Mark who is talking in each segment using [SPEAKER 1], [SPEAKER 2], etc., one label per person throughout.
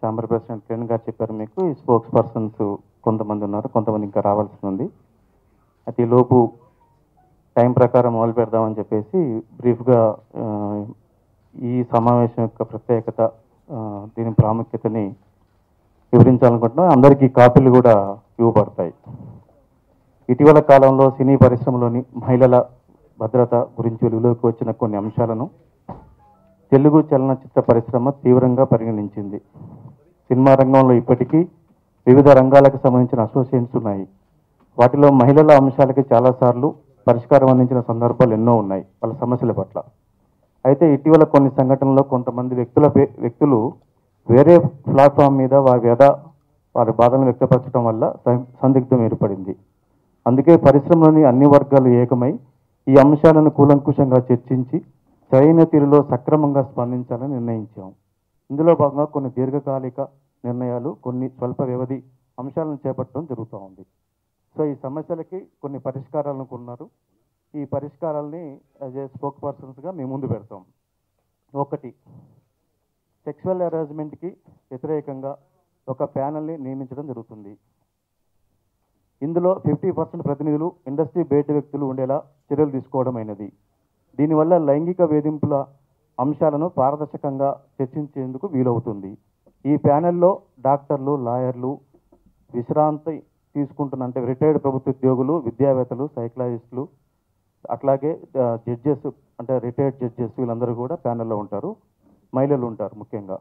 [SPEAKER 1] Chamber president Kiran గారు చెప్పారు మీకు ఈ స్పోక్స్ పర్సన్స్ కొంతమంది ఉన్నారు కొంతమంది ఇంకా రావాల్సి ఉంది అయితే ఈ లోపు టైం ప్రకారం మొదలు పెడదామని చెప్పేసి బ్రీఫ్గా ఆ, ఈ సమావేశం యొక్క ప్రత్యేకత ఆ, దీని ప్రాముఖ్యతని వివరించాలనుకుంటున్నాం అందరికీ కాపీలు కూడా ఇవ్వబడతాయి ఇటీవల కాలంలో సినీ పరిశ్రమలోని మహిళల భద్రత గురించి వెలుగులోకి వచ్చిన కొన్ని అంశాలను తెలుగు చలనచిత్ర పరిశ్రమ తీవ్రంగా పరిగణించింది సినిమా రంగంలో ఇప్పటికీ వివిధ రంగాలకు సంబంధించిన అసోసియేషన్స్ ఉన్నాయి వాటిలో మహిళల అంశాలకి చాలాసార్లు పరిష్కారం అందించిన సందర్భాలు ఎన్నో ఉన్నాయి వాళ్ళ సమస్యల పట్ల అయితే ఇటీవల కొన్ని సంఘటనల్లో కొంతమంది వ్యక్తుల పే- వ్యక్తులు వేరే ప్లాట్ఫామ్ మీద వారి వ్యధ వారి బాధలను వ్యక్తపరచడం వల్ల సం- సందిగ్ధం ఏర్పడింది అందుకే పరిశ్రమలోని అన్ని వర్గాలు ఏకమై ఈ అంశాలను కూలంకుషంగా చర్చించి సరైన తీరులో సక్రమంగా స్పందించాలని నిర్ణయించాం ఇందులో భాగంగా కొన్ని దీర్ఘకాలిక నిర్ణయాలు కొన్ని స్వల్ప వ్యవధి అంశాలను చేపట్టడం జరుగుతూ ఉంది సో ఈ సమస్యలకి కొన్ని పరిష్కారాలను కొన్నారు ఈ పరిష్కారాలని యాజ్ ఏ స్పోక్ పర్సన్స్గా మేము ముందు పెడతాం ఒకటి సెక్సువల్ హెరాస్మెంట్కి వ్యతిరేకంగా ఒక ప్యానల్ని నియమించడం జరుగుతుంది ఇందులో ఫిఫ్టీ పర్సెంట్ ప్రతినిధులు ఇండస్ట్రీ బయట వ్యక్తులు ఉండేలా చర్యలు తీసుకోవడం అయినది దీనివల్ల లైంగిక వేధింపుల అంశాలను పారదర్శకంగా చర్చించేందుకు వీలవుతుంది ఈ ప్యానెల్లో డాక్టర్లు లాయర్లు విశ్రాంతి తీసుకుంటున్న అంటే రిటైర్డ్ ప్రభుత్వ ఉద్యోగులు విద్యావేత్తలు సైకలాజిస్టులు అట్లాగే జడ్జెస్ అంటే రిటైర్డ్ జడ్జెస్ వీళ్ళందరూ కూడా ప్యానెల్లో ఉంటారు మహిళలు ఉంటారు ముఖ్యంగా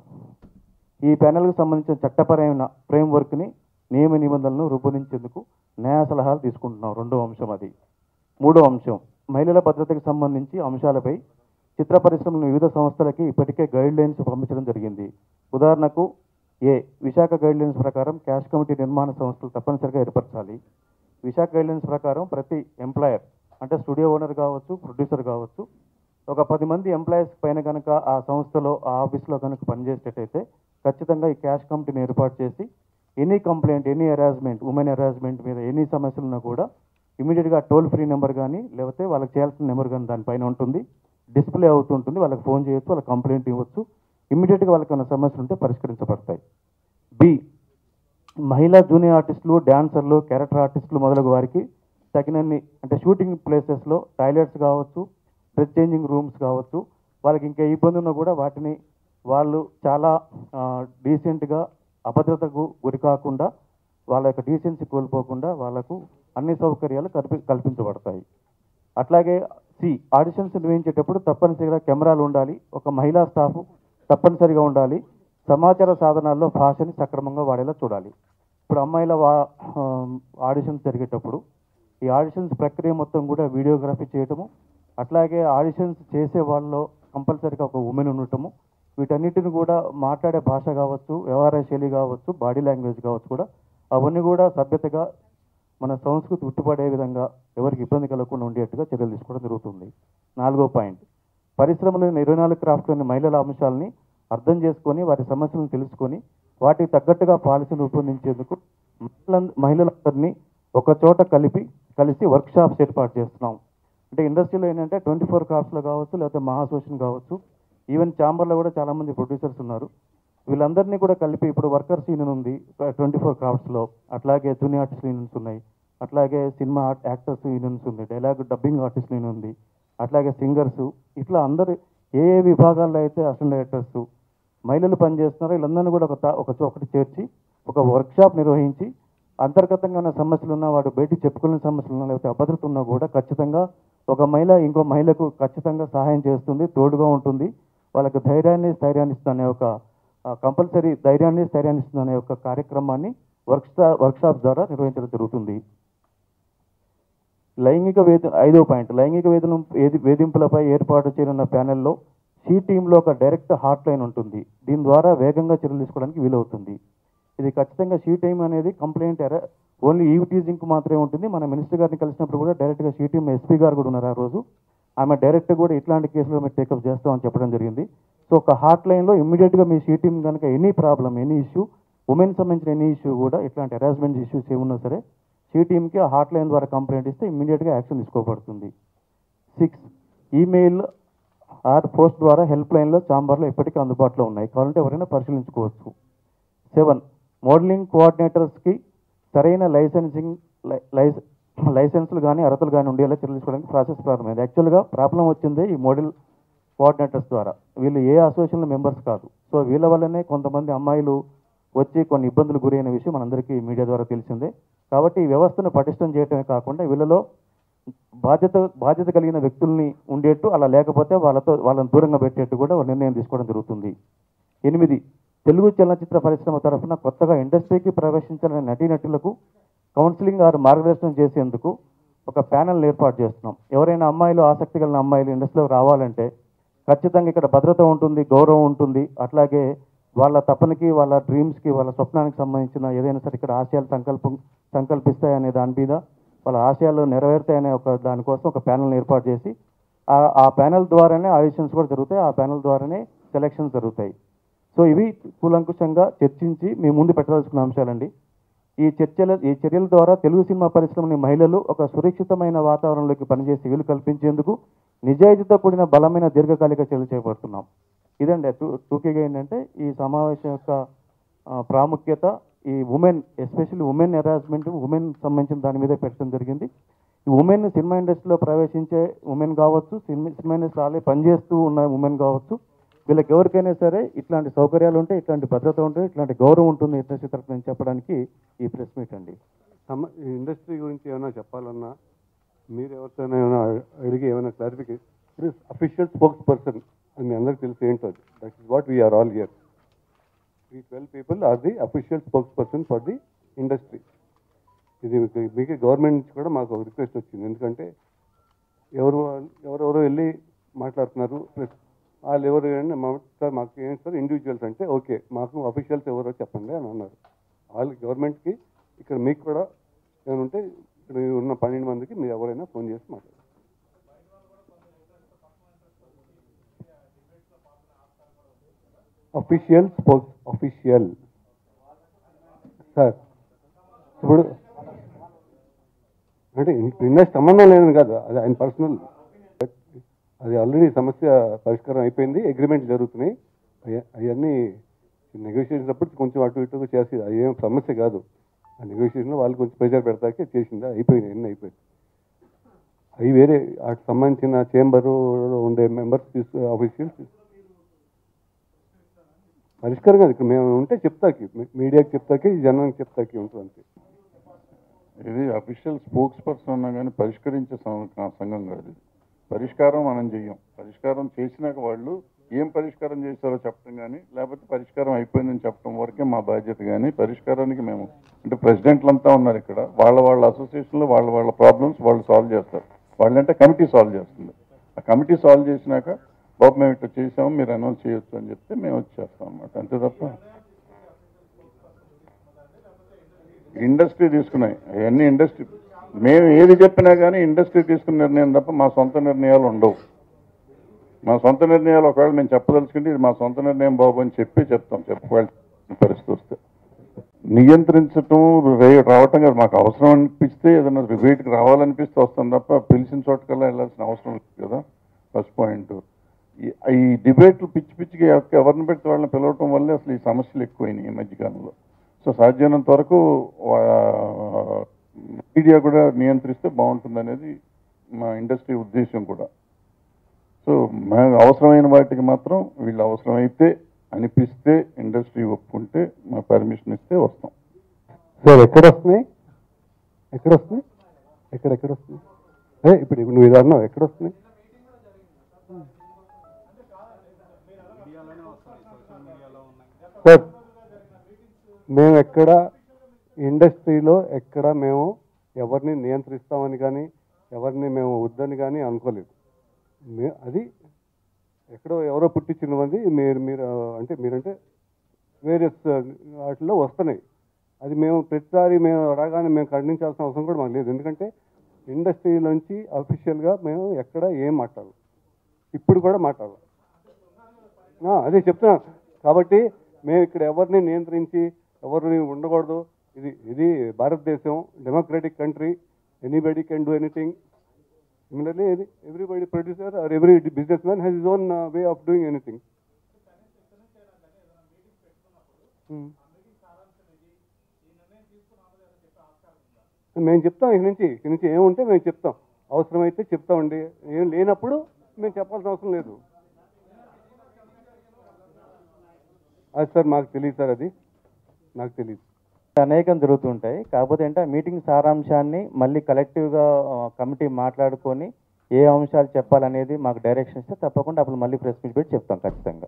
[SPEAKER 1] ఈ ప్యానెల్కు సంబంధించిన చట్టపరమైన ఫ్రేమ్వర్క్ని నియమ నిబంధనలను రూపొందించేందుకు న్యాయ సలహాలు తీసుకుంటున్నాం రెండో అంశం అది మూడో అంశం మహిళల భద్రతకు సంబంధించి అంశాలపై చిత్ర పరిశ్రమల వివిధ సంస్థలకి ఇప్పటికే గైడ్ లైన్స్ పంపించడం జరిగింది ఉదాహరణకు ఏ విశాఖ గైడ్ లైన్స్ ప్రకారం క్యాష్ కమిటీ నిర్మాణ సంస్థలు తప్పనిసరిగా ఏర్పరచాలి విశాఖ గైడ్ లైన్స్ ప్రకారం ప్రతి ఎంప్లాయర్ అంటే స్టూడియో ఓనర్ కావచ్చు ప్రొడ్యూసర్ కావచ్చు ఒక పది మంది ఎంప్లాయీస్ పైన కనుక ఆ సంస్థలో ఆ ఆఫీస్లో కనుక పనిచేసేటట్టయితే ఖచ్చితంగా ఈ క్యాష్ కమిటీని ఏర్పాటు చేసి any complaint any harassment women harassment మీద ఎనీ సమస్యలు ఉన్నా కూడా ఇమీడియట్గా టోల్ ఫ్రీ నెంబర్ కానీ లేకపోతే వాళ్ళకి చేయాల్సిన నెంబర్ కానీ దానిపైన ఉంటుంది డిస్ప్లే అవుతుంటుంది వాళ్ళకి ఫోన్ చేయొచ్చు వాళ్ళకి కంప్లైంట్ ఇవ్వచ్చు ఇమీడియట్గా వాళ్ళకి ఏమైనా సమస్యలు ఉంటే పరిష్కరించబడతాయి బి మహిళా జూనియర్ ఆర్టిస్టులు డాన్సర్లు క్యారెక్టర్ ఆర్టిస్టులు మొదలగు వారికి తగినన్ని అంటే షూటింగ్ ప్లేసెస్లో టాయిలెట్స్ కావచ్చు డ్రెస్ చేంజింగ్ రూమ్స్ కావచ్చు వాళ్ళకి ఇంకా ఇబ్బంది ఉన్నా కూడా వాటిని వాళ్ళు చాలా డీసెంట్గా అభద్రతకు గురి కాకుండా వాళ్ళ యొక్క డీసెన్సీ కోల్పోకుండా వాళ్ళకు అన్ని సౌకర్యాలు కల్పి కల్పించబడతాయి అట్లాగే సి ఆడిషన్స్ నిర్వహించేటప్పుడు తప్పనిసరిగా కెమెరాలు ఉండాలి ఒక మహిళా స్టాఫ్ తప్పనిసరిగా ఉండాలి సమాచార సాధనాల్లో భాషని సక్రమంగా వాడేలా చూడాలి ఇప్పుడు అమ్మాయిల వా ఆడిషన్స్ జరిగేటప్పుడు ఈ ఆడిషన్స్ ప్రక్రియ మొత్తం కూడా వీడియోగ్రఫీ చేయటము అట్లాగే ఆడిషన్స్ చేసే వాళ్ళలో కంపల్సరీగా ఒక ఉమెన్ ఉండటము వీటన్నిటిని కూడా మాట్లాడే భాష కావచ్చు వ్యవహార శైలి కావచ్చు బాడీ లాంగ్వేజ్ కావచ్చు కూడా అవన్నీ కూడా సభ్యతగా మన సంస్కృతి ఉట్టిపడే విధంగా ఎవరికి ఇబ్బంది కలగకుండా ఉండేట్టుగా చర్యలు తీసుకోవడం జరుగుతుంది నాలుగో పాయింట్ పరిశ్రమలోని ఇరవై నాలుగు క్రాఫ్ట్లోని మహిళల అంశాలని అర్థం చేసుకొని వారి సమస్యలను తెలుసుకొని వాటికి తగ్గట్టుగా పాలసీలు రూపొందించేందుకు మహిళల- మహిళలందరినీ ఒక చోట కలిపి కలిసి వర్క్ షాప్స్ ఏర్పాటు చేస్తున్నాం అంటే ఇండస్ట్రీలో ఏంటంటే ట్వంటీ ఫోర్ క్రాఫ్ట్స్లో కావచ్చు లేకపోతే మహాసోషన్ కావచ్చు ఈవెన్ ఛాంబర్లో కూడా చాలా మంది ప్రొడ్యూసర్స్ ఉన్నారు వీళ్ళందరినీ కూడా కలిపి ఇప్పుడు వర్కర్స్ యూనియన్ ఉంది ట్వంటీ ఫోర్ క్రాఫ్ట్స్లో అట్లాగే జూనియర్ ఆర్టిస్ట్ యూనియన్స్ ఉన్నాయి అట్లాగే సినిమా ఆర్ట్ యాక్టర్స్ యూనియన్స్ ఉంది డైలాగ్ డబ్బింగ్ ఆర్టిస్ట్ యూనియన్ ఉంది అట్లాగే సింగర్స్ ఇట్లా అందరు ఏ ఏ విభాగాల్లో అయితే అసిస్టెంట్ డైరెక్టర్స్ మహిళలు పనిచేస్తున్నారో వీళ్ళందరినీ కూడా ఒక తా- ఒక చోకటి చేర్చి ఒక వర్క్షాప్ నిర్వహించి అంతర్గతంగా ఉన్న సమస్యలు ఉన్నా వాడు బయటికి చెప్పుకునే సమస్యలు ఉన్నా లేకపోతే అభద్రత ఉన్నా కూడా ఖచ్చితంగా ఒక మహిళ ఇంకో మహిళకు ఖచ్చితంగా సహాయం చేస్తుంది తోడుగా ఉంటుంది వాళ్ళకి ధైర్యాన్ని స్థైర్యాన్ని ఇస్తుందనే ఒక కంపల్సరీ ధైర్యాన్ని స్థైర్యాన్ని ఇస్తుందనే ఒక కార్యక్రమాన్ని వర్క్ వర్క్షాప్ ద్వారా నిర్వహించడం జరుగుతుంది లైంగిక వేధ ఐదో పాయింట్ లైంగిక వేదన వేధి వేధింపులపై ఏర్పాటు చేయనున్న ప్యానెల్లో సి టీంలో ఒక డైరెక్ట్ హాట్ లైన్ ఉంటుంది దీని ద్వారా వేగంగా చర్యలు తీసుకోవడానికి వీలవుతుంది ఇది ఖచ్చితంగా షీ టైం అనేది కంప్లైంట్ ఎర ఓన్లీ ఈవ్ టీజింగ్కి మాత్రమే ఉంటుంది మన మినిస్టర్ గారిని కలిసినప్పుడు కూడా డైరెక్ట్గా షీ టీం ఎస్పీ గారు కూడా ఉన్నారు ఆ రోజు ఆమె డైరెక్ట్ కూడా ఇట్లాంటి కేసులు మేము టేకప్ చేస్తామని చెప్పడం జరిగింది సో ఒక హాట్ లైన్లో ఇమ్మీడియట్గా మీ షీ టీం కనుక any problem any issue women సంబంధించిన ఎనీ ఇష్యూ కూడా ఇట్లాంటి హెరాస్మెంట్ ఇష్యూస్ ఏమున్నా సరే షీ టీంకి ఆ హాట్ లైన్ ద్వారా కంప్లైంట్ ఇస్తే ఇమ్మీడియట్గా యాక్షన్ తీసుకోబడుతుంది సిక్స్ ఈమెయిల్ ఆర్ పోస్ట్ ద్వారా హెల్ప్ లైన్లో చాంబర్లో ఇప్పటికీ అందుబాటులో ఉన్నాయి కావాలంటే ఎవరైనా పరిశీలించుకోవచ్చు సెవెన్ మోడలింగ్ కోఆర్డినేటర్స్కి సరైన లైసెన్సింగ్ లై- లైసె లైసెన్సులు కానీ అర్హతలు కానీ ఉండేలా చర్యలు తీసుకోవడానికి ప్రాసెస్ ప్రారంభమైంది యాక్చువల్గా ప్రాబ్లం వచ్చింది ఈ మోడల్ కోఆర్డినేటర్స్ ద్వారా వీళ్ళు ఏ అసోసియేషన్ మెంబర్స్ కాదు సో వీళ్ళ వల్లనే కొంతమంది అమ్మాయిలు వచ్చి కొన్ని ఇబ్బందులు గురైన విషయం మనందరికీ మీడియా ద్వారా తెలిసిందే కాబట్టి ఈ వ్యవస్థను పటిష్టం చేయడమే కాకుండా వీళ్ళలో బాధ్యత బాధ్యత కలిగిన వ్యక్తుల్ని ఉండేట్టు అలా లేకపోతే వాళ్ళతో వాళ్ళని దూరంగా పెట్టేట్టు కూడా ఒక నిర్ణయం తీసుకోవడం జరుగుతుంది ఎనిమిది తెలుగు చలనచిత్ర పరిశ్రమ తరఫున కొత్తగా ఇండస్ట్రీకి ప్రవేశించిన నటీనటులకు కౌన్సిలింగ్ ఆర్ మార్గదర్శనం చేసేందుకు ఒక ప్యానెల్ ఏర్పాటు చేస్తున్నాం ఎవరైనా అమ్మాయిలు ఆసక్తి కలిగిన అమ్మాయిలు ఇండస్ట్రీలో రావాలంటే ఖచ్చితంగా ఇక్కడ భద్రత ఉంటుంది గౌరవం ఉంటుంది అట్లాగే వాళ్ళ తపనకి వాళ్ళ డ్రీమ్స్కి వాళ్ళ స్వప్నానికి సంబంధించిన ఏదైనా సరే ఇక్కడ ఆశయాలు సంకల్పం సంకల్పిస్తాయనే దాని మీద వాళ్ళ ఆశయాలు నెరవేరుతాయనే ఒక దానికోసం ఒక ప్యానెల్ ఏర్పాటు చేసి ఆ ఆ ప్యానెల్ ద్వారానే ఆడిషన్స్ కూడా జరుగుతాయి ఆ ప్యానెల్ ద్వారానే సెలక్షన్స్ జరుగుతాయి సో ఇవి కూలంకుషంగా చర్చించి మీ ముందు పెట్టదలుచుకున్న అంశాలండి ఈ చర్చల ఈ చర్యల ద్వారా తెలుగు సినిమా పరిశ్రమని మహిళలు ఒక సురక్షితమైన వాతావరణంలోకి పనిచేసి వీలు కల్పించేందుకు నిజాయితీతో కూడిన బలమైన దీర్ఘకాలిక చర్యలు చేపడుతున్నాం ఇదండి టూ- టూకీగా ఏంటంటే ఈ సమావేశం యొక్క ఆ, ప్రాముఖ్యత ఈ women especially women harassment women సంబంధించిన దాని మీద పెట్టడం జరిగింది ఈ ఉమెన్ సినిమా ఇండస్ట్రీలో ప్రవేశించే ఉమెన్ కావచ్చు సినిమా సినిమా ఇండస్ట్రీ ఆల్రెడీ పనిచేస్తూ ఉన్న ఉమెన్ కావచ్చు వీళ్ళకి ఎవరికైనా సరే ఇట్లాంటి సౌకర్యాలు ఉంటాయి ఇట్లాంటి భద్రత ఉంటుంది ఇట్లాంటి గౌరవం ఉంటుంది ఇండస్ట్రీ తరఫున నుంచి చెప్పడానికి ఈ ప్రెస్ మీట్ అండి
[SPEAKER 2] సమ ఈ ఇండస్ట్రీ గురించి ఏమైనా చెప్పాలన్నా మీరు ఎవరితోనైనా ఏమైనా అడిగి ఏమైనా clarification it is official spokesperson అని మీ అందరికి తెలిసి ఏంటో that is what we are all here ఈ twelve people are the official spokesperson for the industry ఇది మీకు- మీకు గవర్నమెంట్ నుంచి కూడా మాకు ఒక రిక్వెస్ట్ వచ్చింది ఎందుకంటే ఎవరు వాళ్ళు- ఎవరెవరో వెళ్ళి మాట్లాడుతున్నారు ప్లస్ వాళ్ళు ఎవరు ఏంటి మా సార్ మాకు ఏంటి సార్ ఇండివిజువల్స్ అంటే ఓకే మాకు అఫీషియల్స్ ఎవరో చెప్పండి అని అన్నారు వాళ్ళు గవర్నమెంట్కి ఇక్కడ మీకు కూడా ఏమైనా ఉంటే ఇక్కడ ఉన్న పన్నెండు మందికి మీరు ఎవరైనా ఫోన్ చేసి మాట్లాడండి అఫీషియల్ స్పోక్స్ అఫీషియల్ సార్ ఇప్పుడు అంటే ఇండస్ట్రీ సంబంధం లేదని కాదు అది ఆయన పర్సనల్ అది ఆల్రెడీ సమస్య పరిష్కారం అయిపోయింది అగ్రిమెంట్ జరుగుతున్నాయి అయ- అవన్నీ నెగోషియేషన్ అప్పుడు కొంచెం అటు ఇటు చేసి అది ఏం సమస్య కాదు ఆ నెగోషియేషన్లో వాళ్ళు కొంచెం ప్రెజర్ పెడతాకే చేసిందా అయిపోయినాయి అన్నీ అయిపోయింది అవి వేరే వాటికి సంబంధించిన చేంబరు ఉండే మెంబర్స్ తీసు ఆఫీషియల్స్ పరిష్కారం కాదు ఇక్కడ మేము ఉంటే చెప్తాకి మీడియాకి చెప్తాకి జనానికి చెప్తాకి ఉంటుంది అంతే
[SPEAKER 3] ఇది అఫీషియల్ స్పోక్స్ పర్సన్ ఉన్నా కానీ పరిష్కరించే సం- కా- సంఘం కాదు ఇది పరిష్కారం మనం చెయ్యం పరిష్కారం చేసినాక వాళ్ళు ఏం పరిష్కారం చేశారో చెప్పడం కానీ లేకపోతే పరిష్కారం అయిపోయిందని చెప్పడం వరకే మా బాధ్యత కానీ పరిష్కారానికి మేము అంటే ప్రెసిడెంట్లంతా ఉన్నారు ఇక్కడ వాళ్ళ వాళ్ళ అసోసియేషన్లో వాళ్ళ వాళ్ళ ప్రాబ్లమ్స్ వాళ్ళు సాల్వ్ చేస్తారు వాళ్ళంటే కమిటీ సాల్వ్ చేస్తుంది ఆ కమిటీ సాల్వ్ చేసినాక బాబు మేము ఇట్లా చేసాము మీరు అనౌన్స్ చేయొచ్చు అని చెప్తే మేము వచ్చి చేస్తాం అనమాట అంతే తప్ప ఇండస్ట్రీ తీసుకున్నాయి అవన్నీ ఇండస్ట్రీ మేము ఏది చెప్పినా కానీ ఇండస్ట్రీ తీసుకున్న నిర్ణయం తప్ప మా సొంత నిర్ణయాలు ఉండవు మా సొంత నిర్ణయాలు ఒకవేళ మేము చెప్పదలుచుకుంటే ఇది మా సొంత నిర్ణయం బాబు అని చెప్పి చెప్తాం చెప్పుకోవాల్సిన పరిస్థితి వస్తే నియంత్రించటం రే- రావటం కాదు మాకు అవసరం అనిపిస్తే ఏదైనా రిబేట్కి రావాలనిపిస్తే వస్తాం తప్ప పిలిచిన చోటకల్లా వెళ్ళాల్సిన అవసరం లేదు కదా ఫస్ట్ పాయింట్ ఈ- ఈ డిబేట్లు పిచ్చి పిచ్చిగా ఎవ- ఎవరిని పెడితే వాళ్ళని పిలవటం వల్లే అసలు ఈ సమస్యలు ఎక్కువైనాయి ఈ మధ్యకాలంలో సో సాధ్యమైనంత వరకు వా- మీడియా కూడా నియంత్రిస్తే బాగుంటుంది అనేది మా ఇండస్ట్రీ ఉద్దేశం కూడా సో మేము అవసరమైన వాటికి మాత్రం వీళ్ళు అవసరమైతే అనిపిస్తే ఇండస్ట్రీ ఒప్పుకుంటే మా పర్మిషన్ ఇస్తే వస్తాం
[SPEAKER 2] సార్ ఎక్కడ వస్తున్నాయి ఎక్కడ వస్తున్నాయి ఎక్కడ ఎక్కడ వస్తున్నాయి అదే ఇప్పుడు ఇప్పుడు నువ్వు ఇది అన్నావు ఎక్కడ వస్తున్నాయి సార్ మేము ఎక్కడ ఇండస్ట్రీలో ఎక్కడ మేము ఎవరిని నియంత్రిస్తామని కానీ ఎవరిని మేము వద్దని కానీ అనుకోలేదు మే అది ఎక్కడో ఎవరో పుట్టించిన మంది మీరు మీరు అంటే మీరంటే వేరియస్ వాటిలో వస్తున్నాయి అది మేము ప్రతిసారి మేము రాగానే మేము ఖండించాల్సిన అవసరం కూడా మాకు లేదు ఎందుకంటే ఇండస్ట్రీలోంచి అఫీషియల్గా మేము ఎక్కడ ఏం మాట్లాడాలి ఇప్పుడు కూడా మాట్లాడాలి ఆ, అదే చెప్తున్నా కాబట్టి మేము ఇక్కడ ఎవరిని నియంత్రించి ఎవరిని ఉండకూడదు ఇది ఇది భారతదేశం democratic country anybody can do anything similarly everybody producer or every businessman has is own way of doing anything మేము చెప్తాం ఇక నుంచి ఇక నుంచి ఏముంటే మేము చెప్తాం అవసరమైతే చెప్తామండి ఏం లేనప్పుడు మేము చెప్పాల్సిన అవసరం లేదు అది సార్ మాకు తెలియదు సార్ అది నాకు తెలియదు
[SPEAKER 1] అనేకం జరుగుతుంటాయి కాకపోతే ఏంటంటే ఆ మీటింగ్ సారాంశాన్ని మళ్ళీ కలెక్టివ్గా కమిటీ మాట్లాడుకొని ఏ అంశాలు చెప్పాలనేది మాకు డైరెక్షన్ ఇస్తే తప్పకుండా అప్పుడు మళ్ళీ ప్రెస్ మీట్ పెట్టి చెప్తాం ఖచ్చితంగా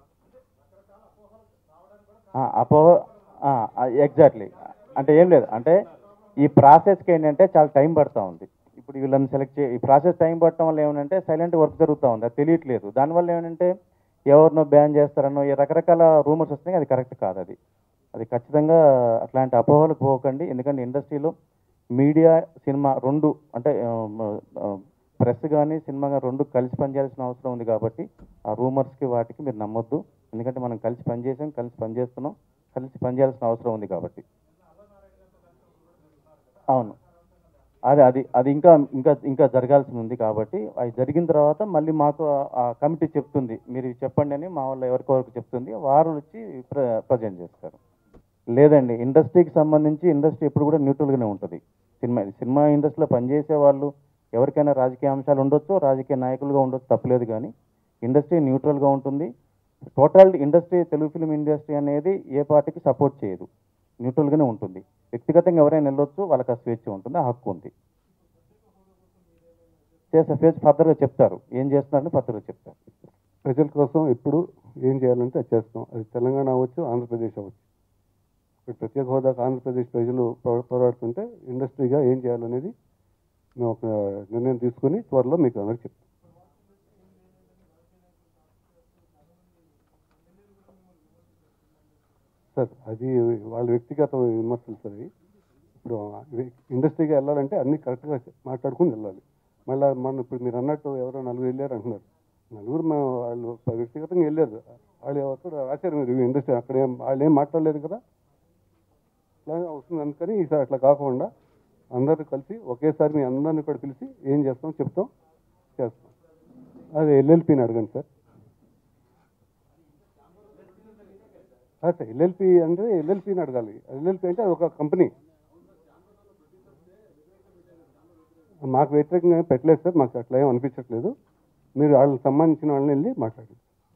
[SPEAKER 1] అపో ఎగ్జాక్ట్లీ అంటే ఏం లేదు అంటే ఈ ప్రాసెస్కి ఏంటంటే చాలా టైం పడుతూ ఉంది ఇప్పుడు వీళ్ళని సెలెక్ట్ చే ఈ ప్రాసెస్ టైం పడటం వల్ల ఏమంటే సైలెంట్ వర్క్ జరుగుతూ ఉంది అది తెలియట్లేదు దానివల్ల ఏమంటే ఎవరినో బ్యాన్ చేస్తారనో ఈ రకరకాల రూమర్స్ వస్తున్నాయి అది కరెక్ట్ కాదు అది అది ఖచ్చితంగా అట్లాంటి అపోహలకు పోకండి ఎందుకంటే ఇండస్ట్రీలో మీడియా సినిమా రెండు అంటే ప్రెస్ కానీ సినిమా కానీ రెండు కలిసి పనిచేయాల్సిన అవసరం ఉంది కాబట్టి ఆ రూమర్స్కి వాటికి మీరు నమ్మొద్దు ఎందుకంటే మనం కలిసి పనిచేసాం కలిసి పనిచేస్తున్నాం కలిసి పనిచేయాల్సిన అవసరం ఉంది కాబట్టి అవును అది అది అది ఇంకా ఇంకా ఇంకా జరగాల్సి ఉంది కాబట్టి అది జరిగిన తర్వాత మళ్ళీ మాకు ఆ- ఆ కమిటీ చెప్తుంది మీరు ఇవి చెప్పండి అని మా వాళ్ళు ఎవరికొవరికి చెప్తుంది వారు వచ్చి ప్ర ప్రజెంట్ చేస్తారు లేదండి ఇండస్ట్రీకి సంబంధించి ఇండస్ట్రీ ఎప్పుడు కూడా న్యూట్రల్గానే ఉంటుంది సినిమా సినిమా ఇండస్ట్రీలో పనిచేసే వాళ్ళు ఎవరికైనా రాజకీయ అంశాలు ఉండొచ్చు రాజకీయ నాయకులుగా ఉండొచ్చు తప్పలేదు కానీ ఇండస్ట్రీ న్యూట్రల్గా ఉంటుంది total industry Telugu film industry అనేది ఏ పార్టీకి సపోర్ట్ చేయదు న్యూట్రల్గానే ఉంటుంది వ్యక్తిగతంగా ఎవరైనా వెళ్ళొచ్చు వాళ్ళకి ఆ స్వేచ్ఛ ఉంటుంది ఆ హక్కు ఉంది చేసే ఫేస్ ఫర్దర్గా చెప్తారు ఏం చేస్తున్నారని ఫర్దర్గా చెప్తారు
[SPEAKER 2] ప్రజల కోసం ఎప్పుడు ఏం చేయాలంటే అది చేస్తాం అది తెలంగాణ అవ్వచ్చు ఆంధ్రప్రదేశ్ అవ్వచ్చు ఇప్పుడు ప్రత్యేక హోదాకు ఆంధ్రప్రదేశ్ ప్రజలు పో- పోరాడుతుంటే ఇండస్ట్రీగా ఏం చేయాలనేది మేము ఒక నిర్ణయం తీసుకుని త్వరలో మీకు అందరికి చెప్తాం సార్ అది వాళ్ళ వ్యక్తిగత విమర్శలు సార్ అవి. ఇప్పుడు ఇండస్ట్రీగా వెళ్ళాలంటే అన్ని కరెక్ట్గా మాట్లాడుకుని వెళ్ళాలి మళ్ళీ మన ఇప్పుడు మీరు అన్నట్టు ఎవరో నలుగురు వెళ్ళారు అంటున్నారు నలుగురు మేము వాళ్ళు వ్యక్తిగతంగా వెళ్ళారు వాళ్ళు అక్కడ రాశారు మీరు ఇండస్ట్రీ అక్కడ ఏం వాళ్ళు ఏం మాట్లాడలేదు కదా అట్లా వస్తుంది అందుకని ఈసారి అట్లా కాకుండా అందరూ కలిసి ఒకేసారి మీ అందరిని కూడా పిలిచి ఏం చేస్తాం చెప్తాం చేస్తాం అది ఎల్ఎల్పిని అడగండి సార్ కాదు సార్ ఎల్ఎల్పి అంటే ఎల్ఎల్పిని అడగాలి ఎల్ఎల్పి అంటే అది ఒక కంపెనీ మాకు వ్యతిరేకంగా ఏం పెట్టలేదు సార్ మాకు అట్లా ఏం అనిపించట్లేదు మీరు వాళ్ళకి సంబంధించిన వాళ్ళని వెళ్ళి మాట్లాడండి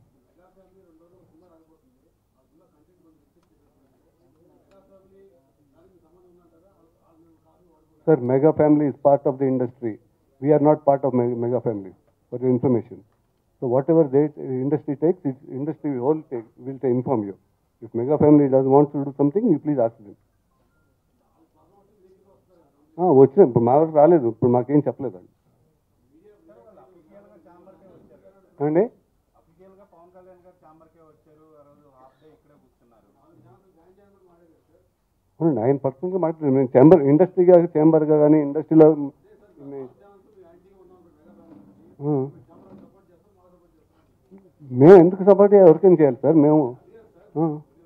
[SPEAKER 2] sir mega family is part of the industry. We are not part of me- mega family, for your information. So whatever they, industry takes, it, industry will all take, will take, inform you. If mega family doesn't want to do something, you please ask them. ఆ, వచ్చిన ఇప్పుడు మా వరకు రాలేదు ఇప్పుడు మాకేం చెప్పలేదు వాళ్ళు అండి అవునండి ఆయన పర్సనల్గా మాట్లాడారు మేము చేంబర్ ఇండస్ట్రీగా చేంబర్గా కానీ ఇండస్ట్రీలో ఆ. మేము ఎందుకు సపోర్ట్ ఎవరికైనా చేయాలి సార్ మేము ఆ.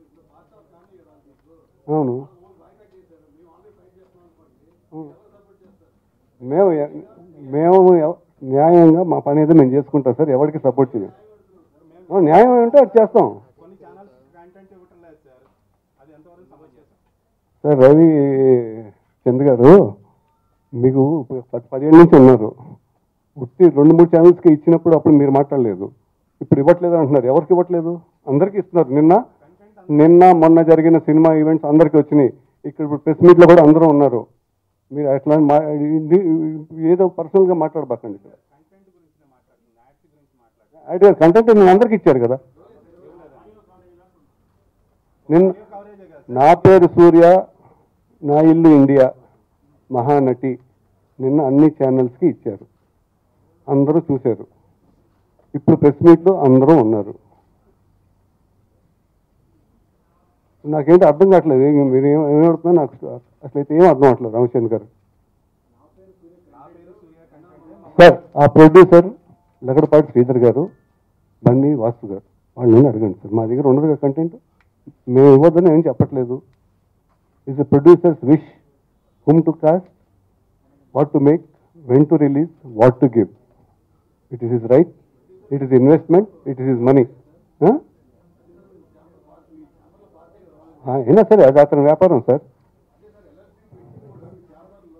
[SPEAKER 2] అవును ఆ. మేము ఎ- మేము ఎవ- న్యాయంగా మా పని ఏదో మేము చేసుకుంటాం సార్ ఎవరికి సపోర్ట్ చేయం ఆ, న్యాయం అంటే అది చేస్తాం సార్ రవి చంద్ గారు మీకు పది పదిహేడు నుంచి ఉన్నారు ఉత్తి రెండు మూడు ఛానల్స్కి ఇచ్చినప్పుడు అప్పుడు మీరు మాట్లాడలేదు ఇప్పుడు ఇవ్వట్లేదు అంటున్నారు ఎవరికి ఇవ్వట్లేదు అందరికీ ఇస్తున్నారు నిన్న నిన్న మొన్న జరిగిన సినిమా ఈవెంట్స్ అందరికీ వచ్చినాయి ఇక్కడ ఇప్పుడు ప్రెస్ మీట్లో కూడా అందరూ ఉన్నారు మీరు అట్లా మా- ఇది ఏదో పర్సనల్గా మాట్లాడబాకండి ఇక్కడ అయితే కంటెంట్ నేను అందరికి ఇచ్చారు కదా నిన్న నా పేరు సూర్య నా ఇల్లు ఇండియా మహానటి నిన్న అన్ని ఛానల్స్కి ఇచ్చారు అందరూ చూశారు ఇప్పుడు ప్రెస్ మీట్లో అందరూ ఉన్నారు నాకేంటి అర్థం కావట్లేదు ఏం- మీరు ఏం ఏమడుతున్నా నాకు అసలైతే ఏం అర్థం అవట్లేదు రామచంద్ర గారు సార్ ఆ ప్రొడ్యూసర్ లగడపాటి శ్రీధర్ గారు బండి వాసు గారు వాళ్ళని అడగండి సార్ మా దగ్గర ఉండదు కదా కంటెంట్ మేము ఇవ్వద్దని ఏం చెప్పట్లేదు is the producers wish whom to cast what to make when to release what to give it is is right it is investment it is is money అయినా సరే అది అతని వ్యాపారం సార్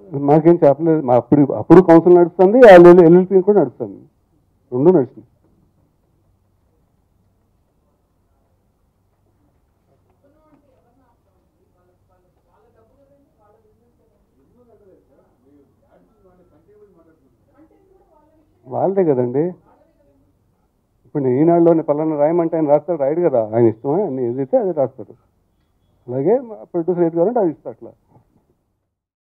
[SPEAKER 2] మాకేం చెప్పలేదు మా అప్పుడు అప్పుడు కౌన్సిల్ నడుస్తుంది ఆ ఎల్ఎల్పి కూడా నడుస్తుంది రెండు నడుస్తుంది వాళ్ళదే కదండి ఇప్పుడు నేను ఈనాడులోని పలానా రాయమంటే ఆయన రాస్తాడు రాయడు కదా ఆయన ఇష్టమే ఆయన ఏదైతే అదే రాస్తాడు అలాగే ప్రొడ్యూసర్ ఏది కావాలంటే అది ఇస్తా అట్లా